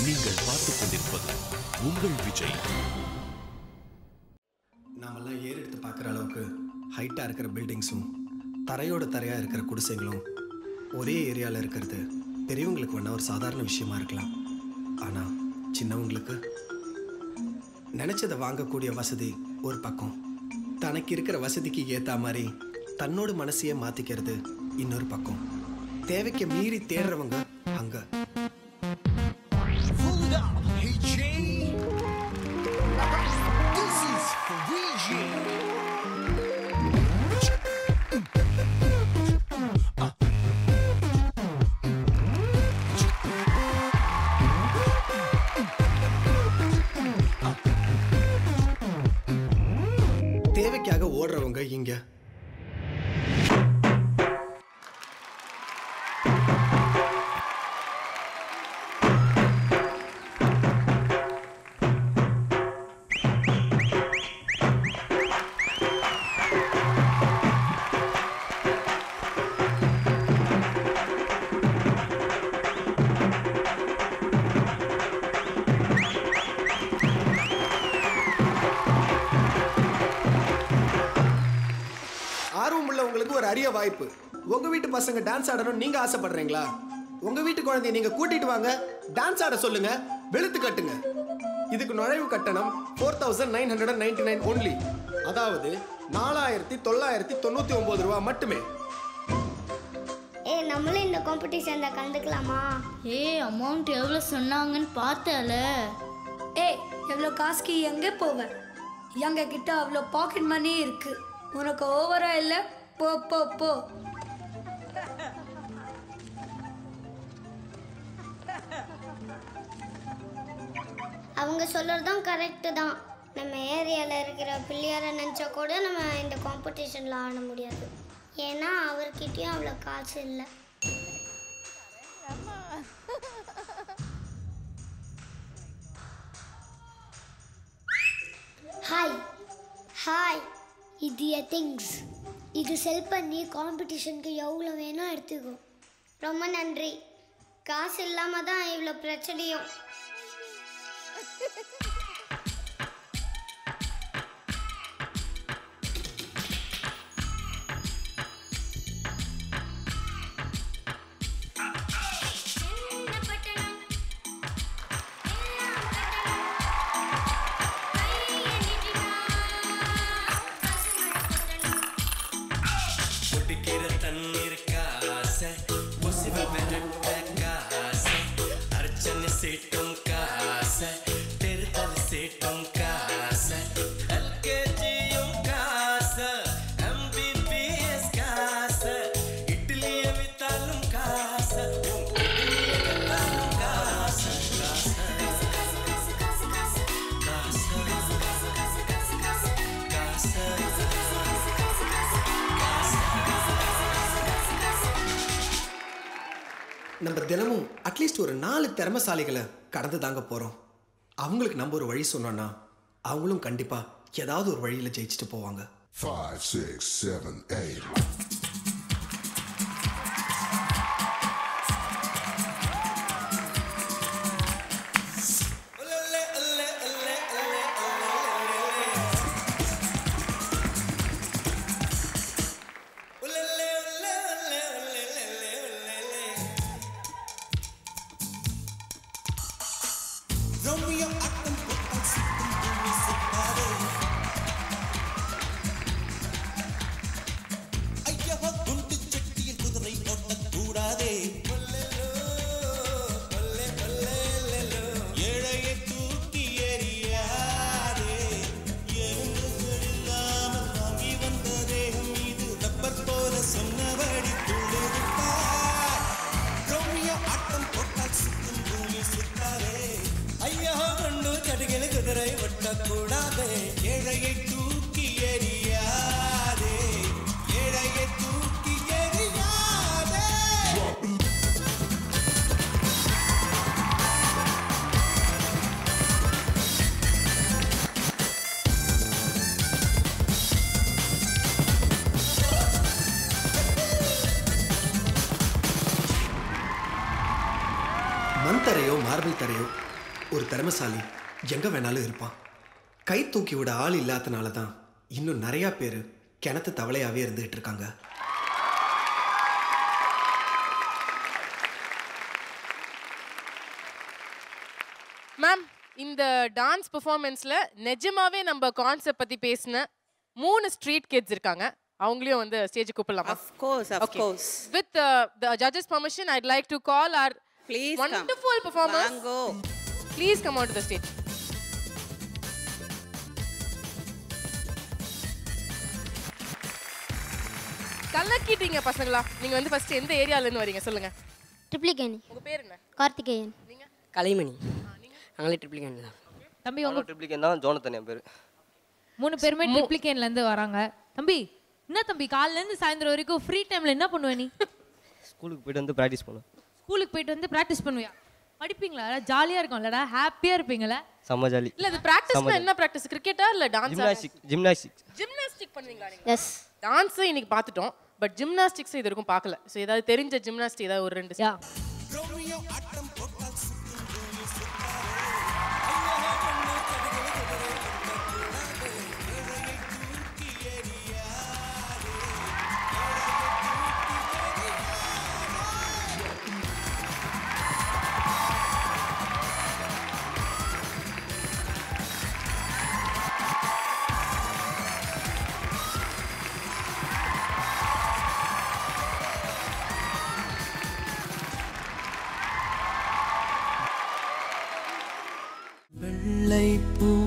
நீங்கள் பார்த்துக் கொண்டிருப்பது உங்கள் விஜய் நாமெல்லாம் ஏறெடுத்து பார்க்குற அளவுக்கு ஹைட்டாக இருக்கிற பில்டிங்ஸும் தரையோட தரையாக இருக்கிற குடிசைகளும் ஒரே ஏரியாவில் இருக்கிறது பெரியவங்களுக்கு வேணா ஒரு சாதாரண விஷயமா இருக்கலாம் ஆனால் சின்னவங்களுக்கு நினச்சதை வாங்கக்கூடிய வசதி ஒரு பக்கம் தனக்கு இருக்கிற வசதிக்கு ஏற்ற மாதிரி தன்னோட மனசையே மாற்றிக்கிறது இன்னொரு பக்கம் தேவைக்கு மீறி தேடுறவங்க அங்கே Hold up, hey Jay. This is for Ouija. தேவைக்காக ஓடுறவங்க இங்கே ஆர்வம் உள்ளவங்களுக்கு ஒரு அரிய வாய்ப்பு உங்க வீட்டு பசங்க டான்ஸ் ஆடணும் நீங்க ஆசைப்படுறீங்களா உங்க வீட்டு குழந்தைய நீங்க கூட்டிட்டு வாங்க டான்ஸ் ஆட சொல்லுங்க வெளுத்து கட்டுங்க இதுக்கு நுழைவு கட்டணம் four thousand nine hundred ninety nine only அதாவது நாலாயிரத்தி தொள்ளாயிரத்தி தொண்ணூத்தி ஒன்பது ரூபா மட்டுமே ஏய் நம்மளும் இந்த காம்படிஷனில் கலந்துக்கலாமா ஏய் அமௌண்ட் எவ்வளோ சொன்னாங்கன்னு பார்த்தல ஏய் எவ்வளோ காசுக்கு எங்கே போவேன் எங்க கிட்ட அவ்வளோ பாக்கெட் மணி இருக்கு உனக்கு ஓவரா இல்லை போ போ போ அவங்க சொல்கிறதும் கரெக்டு தான் நம்ம ஏரியாவில் இருக்கிற பிள்ளையாரை நினச்சா கூட நம்ம இந்த காம்படிஷனில் ஆட முடியாது ஏன்னா அவர்கிட்டயும் அவ்வளோ காசு இல்லை ஹாய் ஹாய் இது எ திங்ஸ் இது செல் பண்ணி காம்படிஷனுக்கு எவ்வளோ வேணும் எடுத்துக்கோ ரொம்ப நன்றி காசு இல்லாமல் தான் இவ்வளோ பிரச்சனையும் குடிக்கிற தண்ணீர் காசை உசிவ விரட்ட காசை அர்ச்சனை சீட்டும் காசை தெருத்தல் சீட்டும் காசை எல்கேஜியும் காசை எம்பிபிஎஸ் காசை இட்லிய வித்தாலும் காசை இட்லிய வித்தாலும் காசை காசை நம்ம தினமும் அட்லீஸ்ட் ஒரு நாலு திறமசாலிகளை கடந்து தாங்க போகிறோம் அவங்களுக்கு நம்ம ஒரு வழி சொன்னோன்னா அவங்களும் கண்டிப்பாக ஏதாவது ஒரு வழியில் ஜெயிச்சுட்டு போவாங்க Five, six, seven, eight. Romeo ஆட்டம் போட்டால் சுத்தம் பூமி சுத்தாதே. ஐயவ குண்டு சட்டியில் குதிரை ஓட்டக்கூடாதே. ஏழையை தூக்கி எறியாதே. எறும்புகள் இல்லாமல் வாங்கி வந்த தேகம் இது ரப்பர் போல சொன்னபடி துள்ளுவிட்டார். ரோமியோ ஆட்டம் போட்டால் சுத்தம் பூமி சுத்தாதே ஐயோ கொண்டு கடுகளை குதிரை ஒட்டக்கூடாதே ஏழையை தூக்கி எறியாதே ஏழையை தூக்கி எறியாதே மண் தரையோ மார்பிள் தரையோ ஒரு திறமைசாலி எங்கே வேணாலும் இருப்பான் கை தூக்கி விட ஆள் இல்லாதனால தான் இன்னும் நிறையா பேர் கிணத்து தவளையாகவே இருந்துகிட்டு இருக்காங்க மேம் இந்த டான்ஸ் பெர்ஃபார்மன்ஸ்ல நிஜமாவே நம்ம கான்செப்ட் பத்தி பேசின மூணு ஸ்ட்ரீட் கிட்ஸ் இருக்காங்க அவங்களையும் வந்து ஸ்டேஜ் கூப்பிடலாமா Of course, of course. With the judges permission I'd like to call our Please come. Wonderful performers வாங்கோ. Please come on to the stage கலக்கிட்டீங்க பசங்களா நீங்க வந்து ஃபர்ஸ்ட் எந்த ஏரியால இருந்து வரீங்க சொல்லுங்க ட்ரிப்ளிகேனி உங்க பேர் என்ன கார்த்திகேயன் கலைமணி நாங்களே ட்ரிப்ளிகேன் தான் தம்பி உங்க ட்ரிப்ளிகேன் தான் ஜோனத்தன் என் பேர் மூணு பேருமே ட்ரிப்ளிகேன்ல இருந்து வராங்க தம்பி என்ன தம்பி காலைல இருந்து சாயந்தரம் வரைக்கும் ஃப்ரீ டைம்ல என்ன பண்ணுவ நீ ஸ்கூலுக்கு போயிட்டு வந்து ப்ராக்டிஸ் பண்ணுவேன் ஸ்கூலுக்கு போயிட்டு வந்து ப்ராக்டிஸ் பண்ணுவியா படிப்பீங்களா ஜாலியா இருக்கும்லடா ஹாப்பியா இருப்பீங்களா செம்ம ஜாலி இல்ல இது பிராக்டிஸ்னா என்ன பிராக்டிஸ் கிரிக்கெட்டா இல்ல டான்ஸ் ஜிம்னாஸ்டிக் ஜிம்னாஸ்டிக் ஜிம்னாஸ்டிக் பண்ணுவீங்களா நீங்க எஸ் டான்ஸ் இன்னைக்கு பார்த்துட்டோம் பட் ஜிம்னாஸ்டிக்ஸ் இது வரைக்கும் பார்க்கல ஸோ ஏதாவது தெரிஞ்ச ஜிம்னாஸ்டிக் ஏதாவது ஒரு ரெண்டு யா வெள்ளை பூ